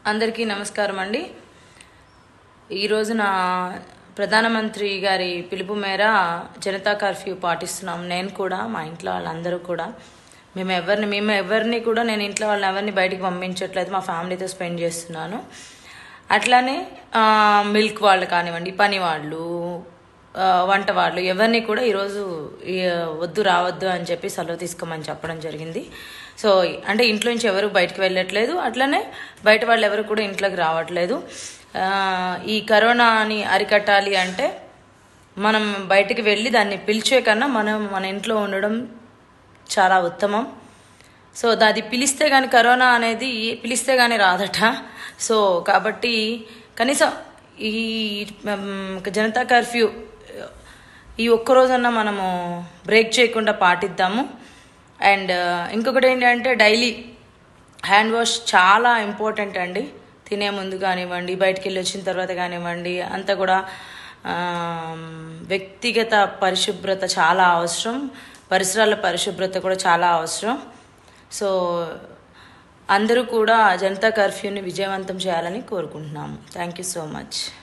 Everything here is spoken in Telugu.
అందరికీ నమస్కారం అండి ఈరోజు నా ప్రధానమంత్రి గారి పిలుపు మేర జనతా కర్ఫ్యూ పాటిస్తున్నాం నేను కూడా మా ఇంట్లో వాళ్ళందరూ కూడా మేము ఎవరిని మేము ఎవరిని కూడా నేను ఇంట్లో వాళ్ళని ఎవరిని బయటికి పంపించట్లేదు మా ఫ్యామిలీతో స్పెండ్ చేస్తున్నాను అట్లానే ఆ, మిల్క్ వాళ్ళు కానివ్వండి పని వాళ్ళు ఆ, వంట వాళ్ళు ఎవరిని కూడా ఈరోజు ఈ, వద్దు రావద్దు అని చెప్పి సెలవు తీసుకోమని చెప్పడం జరిగింది సో అంటే ఇంట్లో నుంచి ఎవరు బయటకు వెళ్ళట్లేదు అట్లనే బయట వాళ్ళు ఎవరు కూడా ఇంట్లోకి రావట్లేదు ఆ, ఈ కరోనాని అరికట్టాలి అంటే మనం బయటికి వెళ్ళి దాన్ని పిలిచే కన్నా మనం మన ఇంట్లో ఉండడం చాలా ఉత్తమం సో అది పిలిస్తే కానీ కరోనా అనేది పిలిస్తే కానీ రాదట సో కాబట్టి కనీసం ఈ మ్, జనతా కర్ఫ్యూ ఈ ఒక్క రోజన్నా మనము బ్రేక్ చేయకుండా పాటిద్దాము అండ్ ఇంకొకటి ఏంటంటే డైలీ హ్యాండ్ వాష్ చాలా ఇంపార్టెంట్ అండి తినే ముందు కానివ్వండి బయటికి వెళ్ళి వచ్చిన తర్వాత కానివ్వండి అంతా కూడా ఆ, వ్యక్తిగత పరిశుభ్రత చాలా అవసరం పరిసరాల పరిశుభ్రత కూడా చాలా అవసరం సో అందరూ కూడా జనతా కర్ఫ్యూని విజయవంతం చేయాలని కోరుకుంటున్నాము థ్యాంక్ యూ సో మచ్